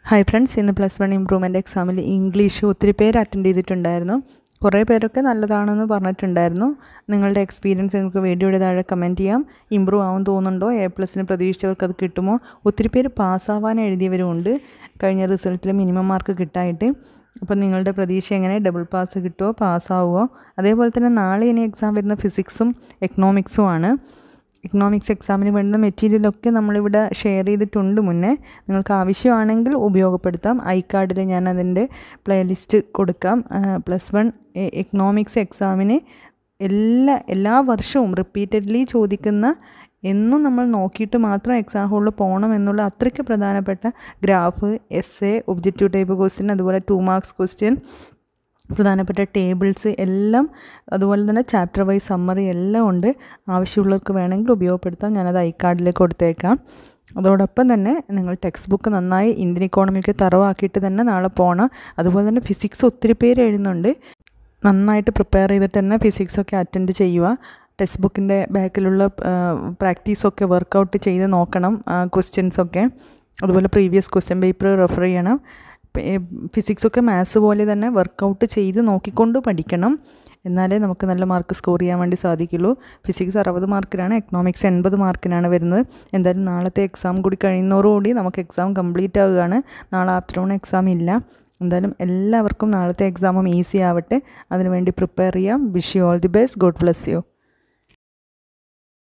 hi friends ഇന്ന് plus one improvement എക്സാമിൽ English ഒത്തിരി പേര് അറ്റൻഡ് ചെയ്തിട്ടുണ്ടായിരുന്നു കുറേ പേരൊക്കെ നല്ലതാണെന്ന് പറഞ്ഞിട്ടുണ്ടായിരുന്നു നിങ്ങളുടെ എക്സ്പീരിയൻസ് നിങ്ങൾക്ക് വീഡിയോയുടെ താഴെ കമൻറ്റ് ചെയ്യാം ഇമ്പ്രൂവ് ആവും തോന്നുന്നുണ്ടോ എ പ്ലസിന് പ്രതീക്ഷിച്ചവർക്ക് അത് കിട്ടുമോ ഒത്തിരി പേര് പാസ്സാവാൻ എഴുതിയവരുമുണ്ട് കഴിഞ്ഞ റിസൾട്ടിൽ മിനിമം മാർക്ക് കിട്ടായിട്ട് അപ്പം നിങ്ങളുടെ പ്രതീക്ഷ എങ്ങനെ ഡബിൾ പാസ് കിട്ടുമോ പാസ്സാവുമോ അതേപോലെ തന്നെ നാളെ ഇനി എക്സാം വരുന്ന ഫിസിക്സും എക്കണോമിക്സും ആണ് ഇക്കണോമിക്സ് എക്സാമിന് വേണ്ടുന്ന മെറ്റീരിയലൊക്കെ നമ്മളിവിടെ ഷെയർ ചെയ്തിട്ടുണ്ട് മുന്നേ നിങ്ങൾക്ക് ആവശ്യമാണെങ്കിൽ ഉപയോഗപ്പെടുത്താം ഐ കാർഡിൽ ഞാൻ അതിൻ്റെ പ്ലേലിസ്റ്റ് കൊടുക്കാം പ്ലസ് വൺ എക്കണോമിക്സ് എക്സാമിന് എല്ലാ എല്ലാ വർഷവും റിപ്പീറ്റഡ്ലി ചോദിക്കുന്ന എന്നും നമ്മൾ നോക്കിയിട്ട് മാത്രം എക്സാം ഹോളിൽ പോകണം എന്നുള്ള അത്രയ്ക്ക് പ്രധാനപ്പെട്ട graphs a objective type question അതുപോലെ ടു മാർക്സ് ക്വസ്റ്റ്യൻ പ്രധാനപ്പെട്ട ടേബിൾസ് എല്ലാം അതുപോലെ തന്നെ ചാപ്റ്റർ വൈസ് സമ്മറി എല്ലാം ഉണ്ട് ആവശ്യമുള്ളവർക്ക് വേണമെങ്കിൽ ഉപയോഗപ്പെടുത്താം ഞാനത് ഐ കാർഡിലേക്ക് കൊടുത്തേക്കാം അതോടൊപ്പം തന്നെ നിങ്ങൾ ടെക്സ്റ്റ് ബുക്ക് നന്നായി ഇന്ത്യൻ ഇക്കോണമിക്ക് തറവാക്കിയിട്ട് തന്നെ നാളെ പോകണം അതുപോലെ തന്നെ ഫിസിക്സ് ഒത്തിരി പേര് എഴുതുന്നുണ്ട് നന്നായിട്ട് പ്രിപ്പയർ ചെയ്തിട്ട് തന്നെ ഫിസിക്സൊക്കെ അറ്റൻഡ് ചെയ്യുക ടെക്സ്റ്റ് ബുക്കിൻ്റെ ബാക്കിലുള്ള പ്രാക്ടീസൊക്കെ വർക്കൗട്ട് ചെയ്ത് നോക്കണം ക്വസ്റ്റ്യൻസൊക്കെ അതുപോലെ പ്രീവിയസ് ക്വസ്റ്റ്യൻ പേപ്പർ റെഫർ ചെയ്യണം ഫിസിക്സൊക്കെ മാത്സ് പോലെ തന്നെ വർക്കൗട്ട് ചെയ്ത് നോക്കിക്കൊണ്ട് പഠിക്കണം എന്നാലേ നമുക്ക് നല്ല മാർക്ക് സ്കോർ ചെയ്യാൻ വേണ്ടി സാധിക്കുള്ളൂ ഫിസിക്സ് അറുപത് മാർക്കിനാണ് എക്കണോമിക്സ് എൺപത് മാർക്കിനാണ് വരുന്നത് എന്തായാലും നാളത്തെ എക്സാം കൂടി കഴിയുന്നതോടുകൂടി നമുക്ക് എക്സാം കംപ്ലീറ്റ് ആവുകയാണ് നാളെ ആഫ്റ്റർനൂൺ എക്സാം ഇല്ല എന്തായാലും എല്ലാവർക്കും നാളത്തെ എക്സാമും ഈസി ആവട്ടെ അതിനുവേണ്ടി പ്രിപ്പയർ ചെയ്യാം wish you all the best God bless U